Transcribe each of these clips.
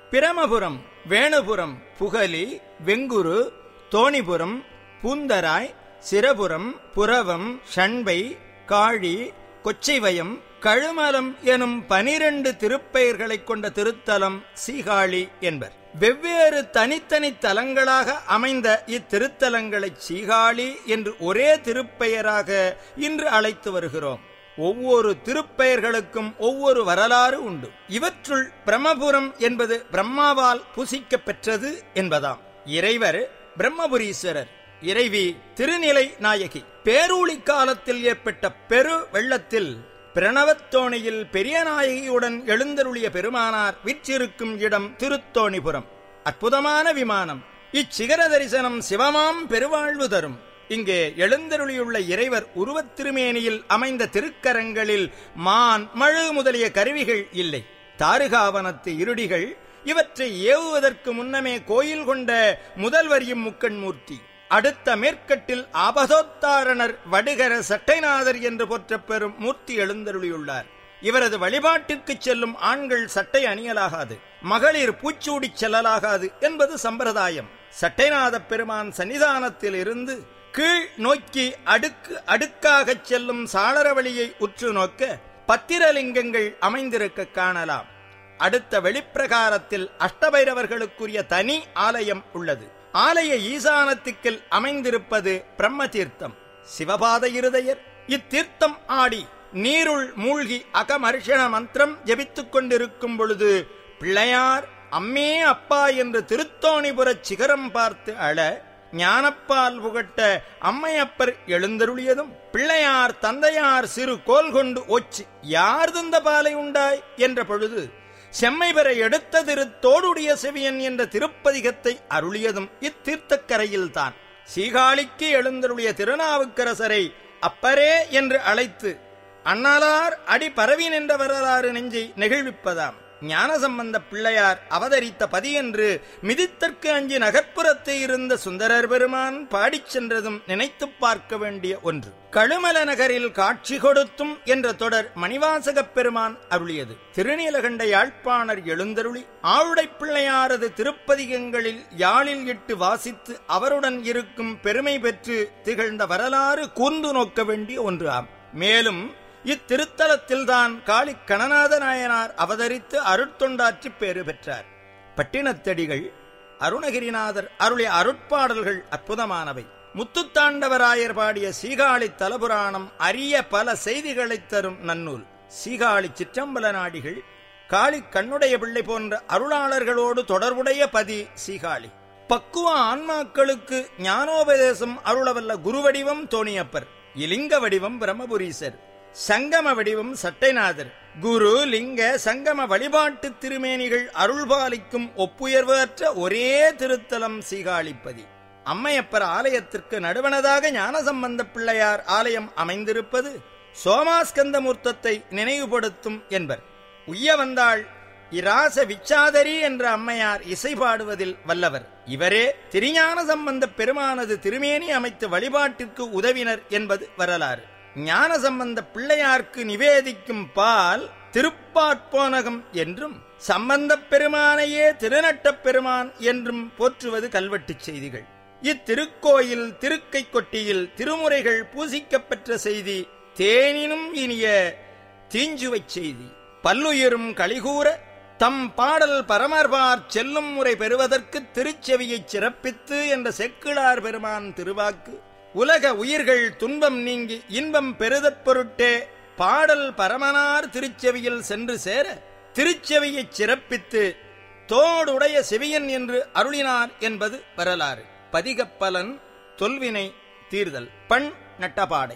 பிரமபுரம் வேணுபுரம் புகலி வெங்குரு தோணிபுரம் பூந்தராய் சிரபுரம் புரவம் ஷண்பை காழி கொச்சைவயம் கழுமலம் எனும் பனிரண்டு திருப்பெயர்களைக் கொண்ட திருத்தலம் சீகாழி என்பர் வெவ்வேறு தனித்தனி தலங்களாக அமைந்த இத்திருத்தலங்களை சீகாழி என்று ஒரே திருப்பெயராக இன்று அழைத்து வருகிறோம் ஒவ்வொரு திருப்பெயர்களுக்கும் ஒவ்வொரு வரலாறு உண்டு இவற்றுள் பிரம்மபுரம் என்பது பிரம்மாவால் புசிக்கப் பெற்றது என்பதாம் இறைவர் பிரம்மபுரீஸ்வரர் இறைவி திருநிலை நாயகி பேரூழி காலத்தில் ஏற்பட்ட பெரு வெள்ளத்தில் பிரணவத்தோணியில் பெரிய நாயகியுடன் எழுந்தருளிய பெருமானார் விற்றிருக்கும் இடம் திருத்தோணிபுரம் அற்புதமான விமானம் இச்சிகர தரிசனம் சிவமாம் பெருவாழ்வு தரும் இங்கே எழுந்தருளியுள்ள இறைவர் உருவத் திருமேனியில் அமைந்த திருக்கரங்களில் மான் மழு முதலிய கருவிகள் இல்லை தாருகாவனத்து இருடிகள் இவற்றை ஏவுவதற்கு முன்னமே கோயில் கொண்ட முதல்வரியும் முக்கண்மூர்த்தி அடுத்த மேற்கட்டில் ஆபதோத்தாரணர் வடுகர சட்டைநாதர் என்று போற்றப் பெறும் மூர்த்தி எழுந்தருளியுள்ளார் இவரது வழிபாட்டிற்கு செல்லும் ஆண்கள் சட்டை அணியலாகாது மகளிர் பூச்சூடிச் செல்லலாகாது என்பது சம்பிரதாயம் சட்டைநாத பெருமான் சன்னிதானத்தில் இருந்து கீழ் நோக்கி அடுக்கு அடுக்காகச் செல்லும் சாளரவழியை உற்று நோக்க பத்திரலிங்கங்கள் அமைந்திருக்க காணலாம் அடுத்த வெளிப்பிரகாரத்தில் அஷ்டபைரவர்களுக்குரிய தனி ஆலயம் உள்ளது ஆலய ஈசானத்துக்கில் அமைந்திருப்பது பிரம்ம தீர்த்தம் சிவபாத இருதயர் இத்தீர்த்தம் ஆடி நீருள் மூழ்கி அகமர்ஷண மந்திரம் ஜபித்துக் கொண்டிருக்கும் பொழுது பிள்ளையார் அம்மே அப்பா என்று திருத்தோணிபுரச் சிகரம் பார்த்து அழ ஞானப்பால் புகட்ட அம்மையப்பர் எழுந்தருளியதும் பிள்ளையார் தந்தையார் சிறு கோல் கொண்டு ஒச்சு யார் தந்த பாலை உண்டாய் என்ற பொழுது செம்மை பெற எடுத்த திரு தோடுடைய செவியன் என்ற திருப்பதிகத்தை அருளியதும் இத்தீர்த்தக்கரையில்தான் சீகாழிக்கு எழுந்தருளிய திருநாவுக்கரசரை அப்பரே என்று அழைத்து அண்ணலார் அடி பரவி நின்ற வரலாறு நெஞ்சை நெகிழ்விப்பதாம் ஞானசம்பந்த பிள்ளையார் அவதரித்த பதியென்று மிதித்தற்கு அஞ்சி நகர்ப்புறத்தை இருந்த சுந்தரர் பெருமான் பாடிச் சென்றதும் நினைத்துப் பார்க்க வேண்டிய ஒன்று கழுமல நகரில் காட்சி கொடுத்தும் என்ற தொடர் மணிவாசகப் பெருமான் அருளியது திருநீலகண்ட யாழ்ப்பாணர் எழுந்தருளி ஆவுடைப் பிள்ளையாரது திருப்பதிகங்களில் யாழில் இட்டு வாசித்து அவருடன் இருக்கும் பெருமை பெற்று திகழ்ந்த வரலாறு கூர்ந்து நோக்க வேண்டிய ஒன்று ஆம் மேலும் இத்திருத்தலத்தில்தான் காளி கணநாத நாயனார் அவதரித்து அருட்தொண்டாற்றி பேறு பெற்றார் பட்டினத்தடிகள் அருணகிரிநாதர் அருளிய அருட்பாடல்கள் அற்புதமானவை முத்துத்தாண்டவராயர் பாடிய சீகாழி தலபுராணம் அரிய பல செய்திகளைத் தரும் நன்னூல் சீகாழி சிற்றம்பல நாடிகள் காளி கண்ணுடைய பிள்ளை போன்ற அருளாளர்களோடு தொடர்புடைய பதி சீகாழி பக்குவ ஆன்மாக்களுக்கு ஞானோபதேசம் அருளவல்ல குருவடிவம் தோணியப்பர் இலிங்க வடிவம் பிரம்மபுரீசர் சங்கம வடிவம் சட்டைநாதர் குரு லிங்க சங்கம வழிபாட்டு திருமேனிகள் அருள்பாலிக்கும் ஒப்புயர்வற்ற ஒரே திருத்தலம் சீகாழிப்பதி அம்மையப்பர் ஆலயத்திற்கு நடுவனதாக ஞானசம்பந்த பிள்ளையார் ஆலயம் அமைந்திருப்பது சோமாஸ்கந்தமூர்த்தத்தை நினைவுபடுத்தும் என்பர் உய்ய வந்தாள் இராச விச்சாதரி என்ற அம்மையார் இசை பாடுவதில் வல்லவர் இவரே திருஞான சம்பந்த பெருமானது திருமேனி அமைத்து வழிபாட்டிற்கு உதவினர் என்பது வரலாறு ஞான சம்பந்த பிள்ளையார்க்கு நிவேதிக்கும் பால் திருப்பாற்போனகம் என்றும் சம்பந்தப் பெருமானையே திருநட்டப் பெருமான் என்றும் போற்றுவது கல்வெட்டுச் செய்திகள் இத்திருக்கோயில் திருக்கை கொட்டியில் திருமுறைகள் பூசிக்கப்பெற்ற செய்தி தேனினும் இனிய தீஞ்சுவைச் செய்தி பல்லுயிரும் கலிகூற தம் பாடல் பரமர்பார் செல்லும் முறை பெறுவதற்கு திருச்செவியைச் சிறப்பித்து என்ற செக்கிழார் பெருமான் திருவாக்கு உலக உயிர்கள் துன்பம் நீங்கி இன்பம் பெருதற் பொருட்டே பாடல் பரமனார் திருச்செவியில் சென்று சேர திருச்செவியைச் சிறப்பித்து தோடுடைய செவியன் என்று அருளினார் என்பது வரலாறு பதிகப்பலன் தொல்வினை தீர்தல் பண் நட்டபாடை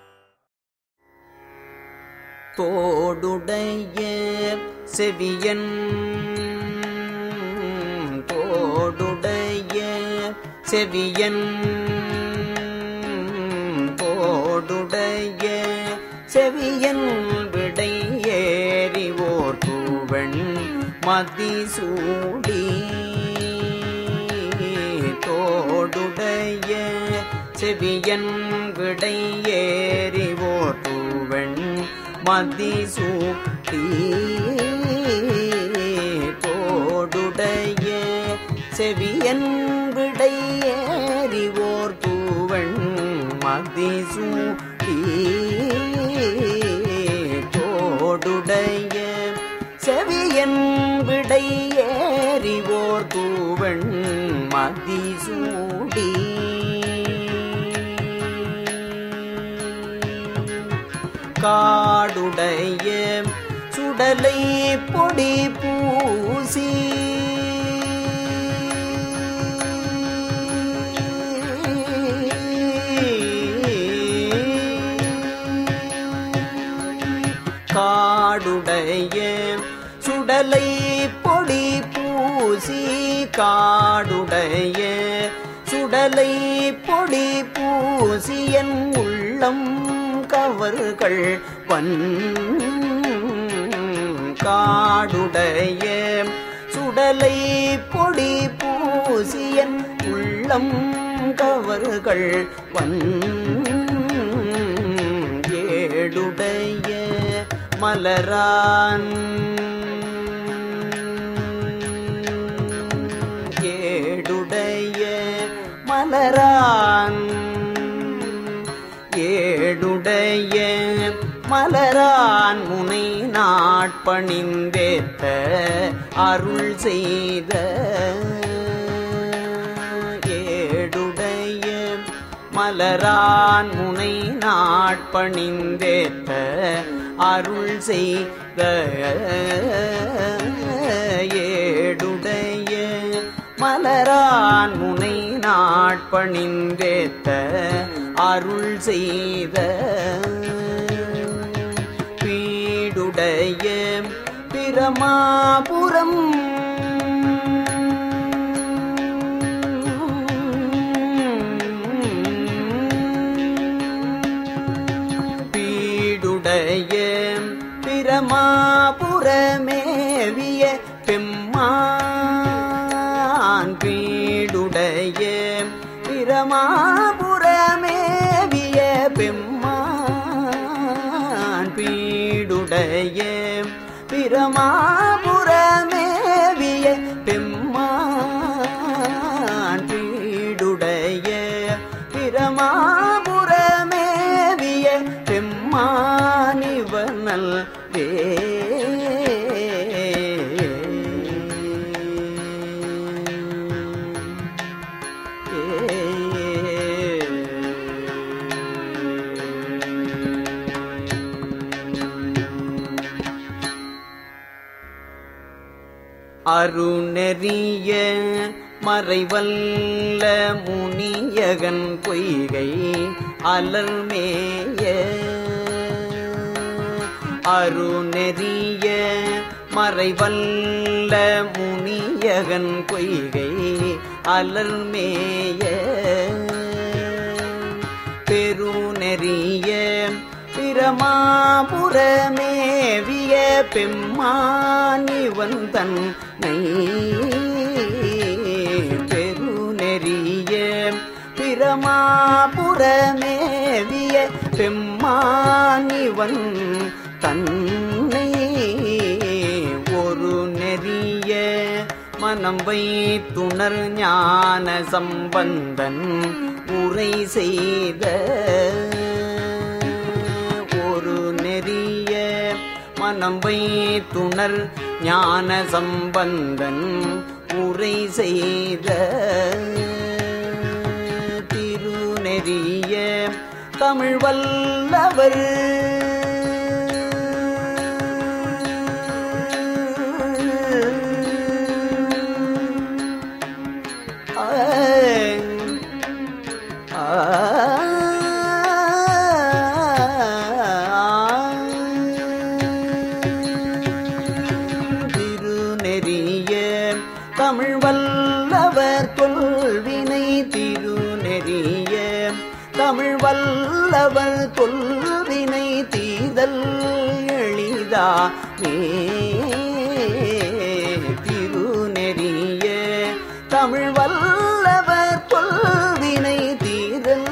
தோடுடைய செவியன் தோடுடைய செவியன் தோடுடைய செவியன் விடை ஏறிவோர் தூவன் மதிசூடி தோடுடைய செவியன் விடை ஏறிவோர் தூவன் மதிசூட்டி தோடுடைய செவியன் விடை ஏறிவோர் தூவன் மதிசூடி தோடுடைய செவியன் விடை ஏறிவோர் தூவன் மதிசூடி காடுடைய சுடலை பொடி பூசி காடுடைய சுடலை பொடி பூசி காடுடைய சுடலை பொடி பூசியன் உள்ளம் கவர்கள் வன் காடுடைய சுடலை பொடி பூசியன் உள்ளம் கவர்கள் வன் ஏடுடைய மலரான் ஏடுடைய மலரான் ஏடுடைய மலரான் முனை நாட்பணிந்தேத்த அருள் செய்த ஏடுடைய மலரான் முனை நாட்பணிந்தேத்த அருள் செய்த ஏடுடைய மலரான் முனை நாட்பணிந்தேத்த அருள் செய்த பீடுடைய பிரமாபுரம் பீடுடைய பிரமாபுரமேவிய பெம்மான் பீடுடைய பிரமாபுரமேவிய பெம்மான் பீடுடைய பிரமாபுரமேவிய பெம்மான் பீடுடைய பிரமாபுரமேவிய பெம்மானிவனல் வே அருணெறிய மறைவல்ல முனியகன் பொய்கை அலர்மேய அருணெறிய மறைவல்ல முனியகன் பொய்கை அலர்மேய பெருநெறிய பிரமாபுரமேவிய பெம்மானிவன் தன்னை பெருநெறிய பிரமாபுரமேவிய பெம்மானிவன் தன்னை ஒரு நெறிய மனம் வைத்துணர் ஞான சம்பந்தன் உரை செய்த ஒரு நெறிய மனம் வைத்துணர் ஞான சம்பந்தன் உரை செய்த திருநெறிய தமிழ் வல்லவர் திருநெறிய தமிழ் வல்லவர் தொல்வினை திருநெறிய தமிழ் வல்லவர் தொல்வினை தீதல் எளிதா திருநெறிய தமிழ் வல்லவர் தொல்வினை தீதல்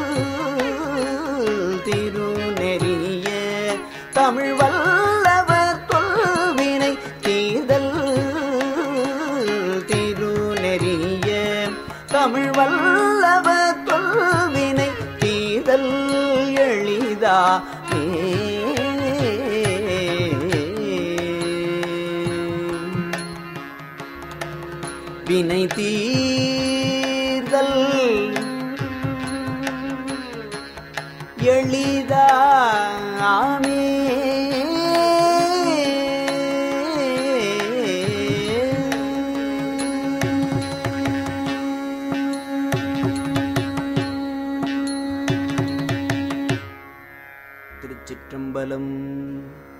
திருநெறிய தமிழ் வல்லவர் தொல்வினை தீதல் திருநெறிய தமிழ் வல்லவர் தொல்வினை தீதல் எளிதா வினை தீர்தல் எளிதாமே திருச்சிற்றம்பலம்